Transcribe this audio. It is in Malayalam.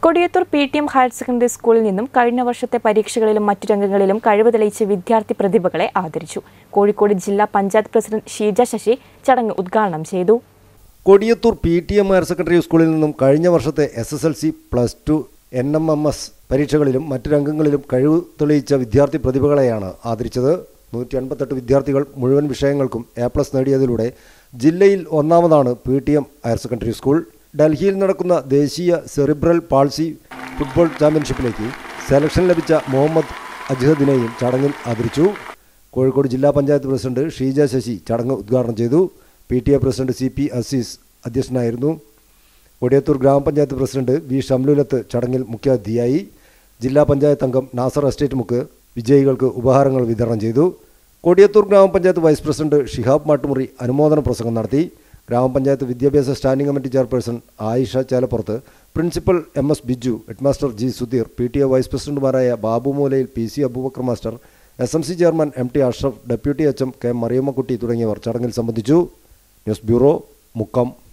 Kodiyathur P T M higher secondary സ്കൂളിൽ നിന്നും കഴിഞ്ഞ വർഷത്തെ പരീക്ഷകളിലും മറ്റു രംഗങ്ങളിലും കഴിവ് തെളിയിച്ച വിദ്യാർത്ഥി പ്രതിഭകളെ ആദരിച്ചു കോഴിക്കോട് ജില്ലാ പഞ്ചായത്ത് പ്രസിഡന്റ് ഷീജ ശശി ചടങ്ങ് ഉദ്ഘാടനം ചെയ്തു Kodiyathur P T M higher secondary സ്കൂളിൽ നിന്നും കഴിഞ്ഞ വർഷത്തെ S S L C plus two N M M S പരീക്ഷകളിലും മറ്റു രംഗങ്ങളിലും കഴിവ് തെളിയിച്ച വിദ്യാർത്ഥി പ്രതിഭകളെയാണ് ആദരിച്ചത് നൂറ്റി അൻപത്തെട്ട് വിദ്യാർത്ഥികൾ മുഴുവൻ വിഷയങ്ങൾക്കും എ പ്ലസ് നേടിയതിലൂടെ ജില്ലയിൽ ഒന്നാമതാണ് P T M higher secondary school ഡൽഹിയിൽ നടക്കുന്ന ദേശീയ സെറിബ്രൽ പാൾസി ഫുട്ബോൾ ചാമ്പ്യൻഷിപ്പിലേക്ക് സെലക്ഷൻ ലഭിച്ച മുഹമ്മദ് അജ്ഹദിനെയും ചടങ്ങിൽ ആദരിച്ചു കോഴിക്കോട് ജില്ലാ പഞ്ചായത്ത് പ്രസിഡന്റ് ഷീജ ശശി ചടങ്ങ് ഉദ്ഘാടനം ചെയ്തു P T A president C P Aziz അധ്യക്ഷനായിരുന്നു കൊടിയത്തൂർ ഗ്രാമപഞ്ചായത്ത് പ്രസിഡന്റ് വി ഷംലുലത്ത് ചടങ്ങിൽ മുഖ്യാതിഥിയായി ജില്ലാ പഞ്ചായത്ത് അംഗം നാസർ എസ്റ്റേറ്റ് മുക്ക് വിജയികൾക്ക് ഉപഹാരങ്ങൾ വിതരണം ചെയ്തു കൊടിയത്തൂർ ഗ്രാമപഞ്ചായത്ത് വൈസ് പ്രസിഡന്റ് ഷിഹാബ് മാട്ടുമുറി അനുമോദന പ്രസംഗം നടത്തി ഗ്രാമപഞ്ചായത്ത് വിദ്യാഭ്യാസ standing committee chairperson Ayisha Chelappurath principal M S Biju headmaster G Sudheer P T A vice പ്രസിഡന്റുമാരായ Babu Moolayil P C Aboobacker master S M C chairman M T Ashraf deputy H M K Mariyammakutty തുടങ്ങിയവർ ചടങ്ങിൽ സംബന്ധിച്ചു ന്യൂസ് ബ്യൂറോ മുക്കം